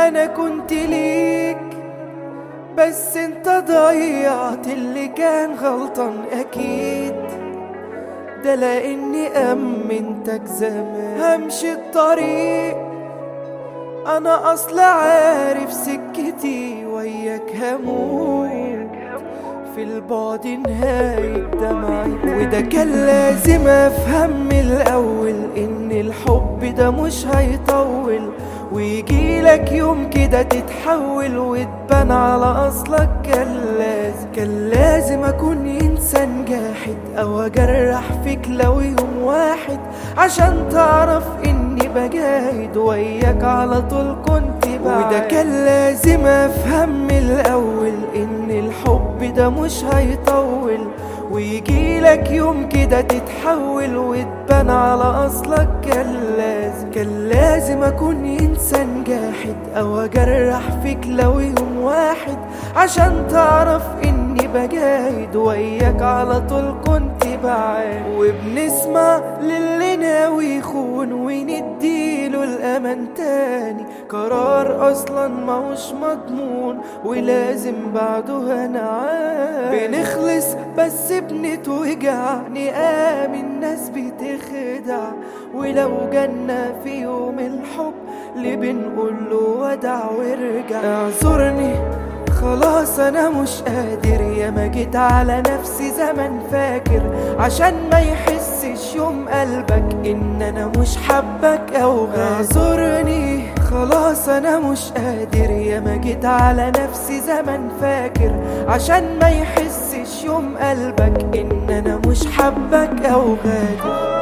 انا كنت ليك بس انت ضيعت اللي كان غلطان اكيد ده لاني امنتك زمان همشي الطريق انا اصلا عارف سكتي وياك هموت في البعد نهاية دمعي وده كان لازم افهم من الاول ان الحب ده مش هيطول ويجيلك يوم كده تتحول وتبان على اصلك كان لازم كان لازم اكون انسان جاحد او اجرح فيك لو يوم واحد عشان تعرف اني بجاهد وياك على طول كنت بعد وده كان لازم افهم من الاول ان الحب ده مش هيطول ويجيلك يوم كده تتحول وتبان على اصلك كان لازم كان لازم اكون انسان جاحد او اجرح فيك لو يوم واحد عشان تعرف اني بجاهد وياك على طول كنت بعاد وبنسمع للي ناوي يخون ونديله الامان تاني قرار اصلا ماهوش مضمون ولازم بعده هنعاد بنخلص بس بنتوجع نآمن ناس بتخدع ولو جنة في يوم الحب اللي بنقول له ودع وارجع اعذرني خلاص انا مش قادر يا ما جيت على نفسي زمن فاكر عشان ما يحسش يوم قلبك ان انا مش حبك او اعذرني خلاص انا مش قادر يا ما جيت على نفسي زمن فاكر عشان ما يحسش يوم قلبك ان انا مش حبك او غادر